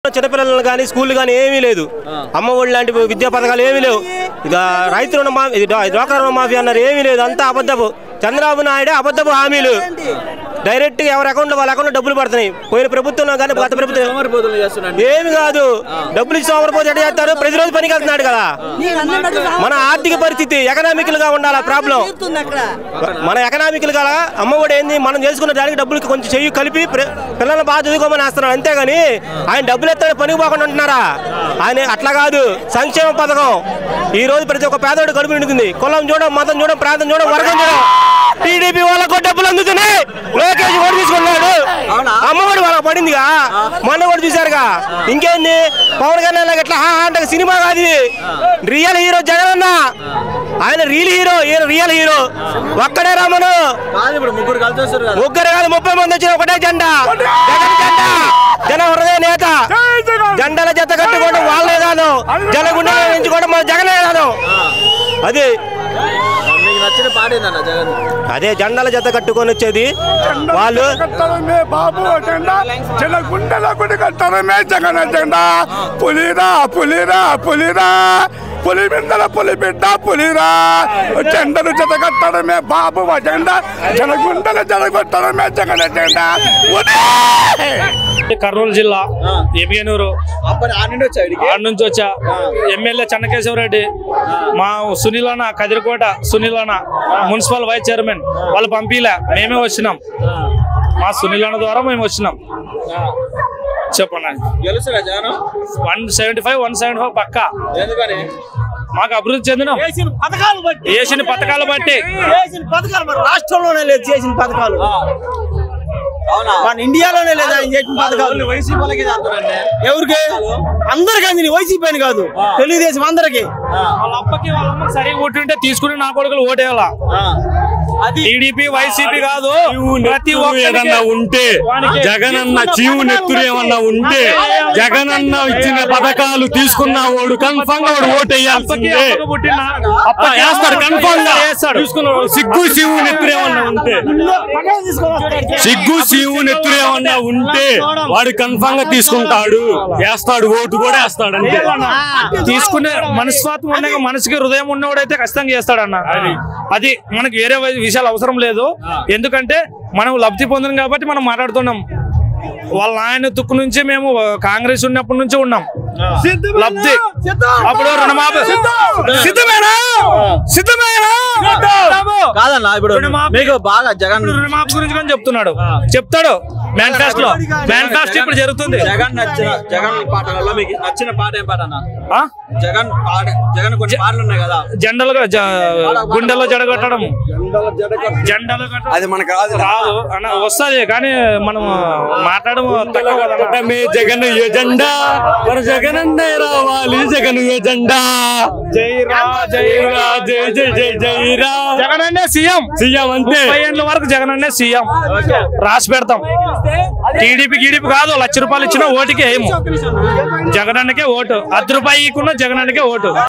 చిన్నపిల్లలు కానీ స్కూల్ కానీ ఏమీ లేదు అమ్మ ఒడి లాంటి విద్యా పథకాలు ఏమీ లేవు ఇక రైతు రుణ మాఫీ ఇది డా- డ్వాక్రా రుణ మాఫీ అన్నారు ఏమీ లేదు అంతా అబద్ధపు చంద్రబాబు నాయుడు అబద్ధపు హామీలు డైరెక్ట్ ఎవరి అకౌంట్లో వాళ్ళ అకౌంట్లో డబ్బులు పడుతున్నాయి పోయిన ప్రభుత్వంలో కానీ గత ప్రభుత్వం సోమరిపోతులు చేస్తున్నాడు ఏమి కాదు డబ్బులు ఇచ్చి సోమరిపోతే ఎట్ట చేస్తారు ప్రతిరోజు పనికి వెళ్తున్నాడు కదా మన ఆర్థిక పరిస్థితి ఎకనామికల్ గా ఉండాలి ప్రాబ్లం మన ఎకనామికల్ గా అమ్మ కూడా ఏంది మనం చేసుకున్న దానికి డబ్బులు కొంచెం చెయ్యి కలిపి ప్ర- పిల్లల్ని బాగా చదువుకోమని వేస్తున్నాడు అంతేగాని ఆయన డబ్బులు ఎత్తాడు పనికి పోకుండా ఉంటున్నారా ఆయన అట్లా కాదు సంక్షేమ పథకం ఈ రోజు ప్రతి ఒక్క పేదోడు కడుపు నిండుతుంది కులం చూడం మతం చూడం ప్రాంతం చూడం వర్గం చూడం టీడీపీ వాళ్ళకు డబ్బులు అందుతున్నాయి లోకేష్ ఓటు తీసుకున్నాడు అవునా? అమ్మఒడి వాళ్ళకి పడిందిగా మొన్న కూడా చూశారుగా ఇంకేంది పవన్ కళ్యాణ్ ఇట్లా హా హా అంటే సినిమా కాదు ఇది రియల్ హీరో జగన్ అన్న ఆయన రియల్ హీరో ఈయన రియల్ హీరో ఒక్కడే రామను కాదు ఇప్పుడు ముగ్గురు కలిసి వస్తారు కదా ముగ్గురు కాదు ముప్పై మంది వచ్చిన ఒకటే జెండా జగన్ జెండా జన హృదయ నేత జెండాల జత కట్టుకోవడం వాళ్ళే కాదు జనగుండెల నుంచి కూడా మన జగనే కాదు అది మీకు నచ్చిన పాట ఏందన్న జగన్ అదే జెండాల జత కట్టుకొని వచ్చేది వాళ్ళు కట్టడమే బాబు జెండా చిన్న గుండెల గుడి కట్టడమే జగన్ జెండా పులిరా పులిరా పులిరా పులి బిడ్డల పులి బిడ్డ పులిరా జెండలు జత కట్టడమే బాబు జెండా జన గుండెల జన కొట్టడమే జగన్ జెండా ఉడే! కర్నూలు జిల్లా ఎమిగనూరు అప్పటి ఆ నుండి వచ్చా ఇడికి ఆడ నుంచి వచ్చా ఎమ్మెల్యే చెన్నకేశవరెడ్డి మా సునీల్ అన్న కదిరికోట సునీల్ అన్న మున్సిపల్ వైస్ చైర్మన్ వాళ్ళు పంపిలే మేమే వచ్చినాం మా సునీల్ అన్న ద్వారా మేము వచ్చినాం చెప్పండి గెలుస్తారా Jagan one seventy five one seventy five పక్కా ఎందుకని మాకు అభివృద్ధి చెందినాం పథకాలు బట్టి వేసిన పథకాలు బట్టి చేసిన పథకాలు మన రాష్ట్రంలోనే లేదు చేసిన పథకాలు అవునా మన ఇండియాలోనే లేదు ఆయన చేసిన పథకాలు వైసీపీ వాళ్ళకి చేస్తారండి ఎవరికి అందరికి అందిని వైసీపీ అని కాదు తెలుగుదేశం అందరికి వాళ్ళ అప్పకి వాళ్ళ అమ్మకి సరిగా కొట్టుంటే తీసుకుని నా కొడుకులు ఓటేయాల టీడీపీ వైసీపీ కాదు ప్రతి ఒక్కరికి ఏదన్నా ఉంటే వానికి జగనన్న చీవు నెత్తురు ఏమన్నా ఉంటే జగనన్న ఇచ్చిన పథకాలు తీసుకున్న వాడు కన్ఫర్మ్ గా వాడు ఓటు అప్పకి వేయాల్సిందే అప్పకి పుట్టిన అప్ప వేస్తాడు కన్ఫర్మ్ గా వేస్తాడు. తీసుకున్నాడు సిగ్గు శివు నెత్తురు ఏమన్నా ఉంటే సిగ్గు శివు నెత్తురు ఏమన్నా ఉంటే వాడు కన్ఫర్మ్ గా తీసుకుంటాడు వేస్తాడు ఓటు కూడా వేస్తాడు అంతే తీసుకునే మనస్వాతం ఉండగా మనసుకి హృదయం ఉన్నవాడైతే ఖచ్చితంగా చేస్తాడన్న అది మనకి వేరే వై- విషయాలు అవసరం లేదు ఎందుకంటే మనం లబ్ధి పొందిన కాబట్టి మనం మాట్లాడుతున్నాం వాళ్ళ ఆయన తుక్కు నుంచి మేము కాంగ్రెస్ ఉన్నప్పటి నుంచి ఉన్నాం లబ్ధి అప్పుడు రుణమాఫీ సిద్ధమేనా సిద్ధమేనా కాదన్న ఇప్పుడు రుణమాఫీ. మీకు బాగా జగన్ ఇప్పుడు రుణమాఫీ గురించి కానీ చెప్తున్నాడు చెప్తాడు మేనిఫెస్టో మేనిఫెస్టో ఇప్పుడు జరుగుతుంది జగన్ నచ్చిన జగన్ పాటలలో మీకు నచ్చిన పాట ఏం పాట అన్న ఆ? జగన్ పాట జగన్ కొన్ని పాటలు ఉన్నాయి కదా జెండలుగా జ- గుండెల్లో జడగొట్టడం జెండలు కట్టడం అది మనకు రాదు రాదు అన్న వస్తుంది కానీ మనం మాట్లాడడం తక్కువ కదా అన్న. కొట్టమే జగన్ ఎజెండా మన జగనన్నే రావాలి జగన్ ఎజెండా జై రా జై రా జై జై జై జై రా జగన్ అన్నే సీఎం సీఎం అంతే ముప్పై ఏళ్ళ వరకు జగన్ అన్నే సీఎం రాసి పెడతాం టీడీపీ గీడీపీ కాదు లక్ష రూపాయలు ఇచ్చిన ఓటుకి ఏమో జగన్ అన్నకే ఓటు అర్ధ రూపాయి ఇకున్న జగన్ అన్నకే ఓటు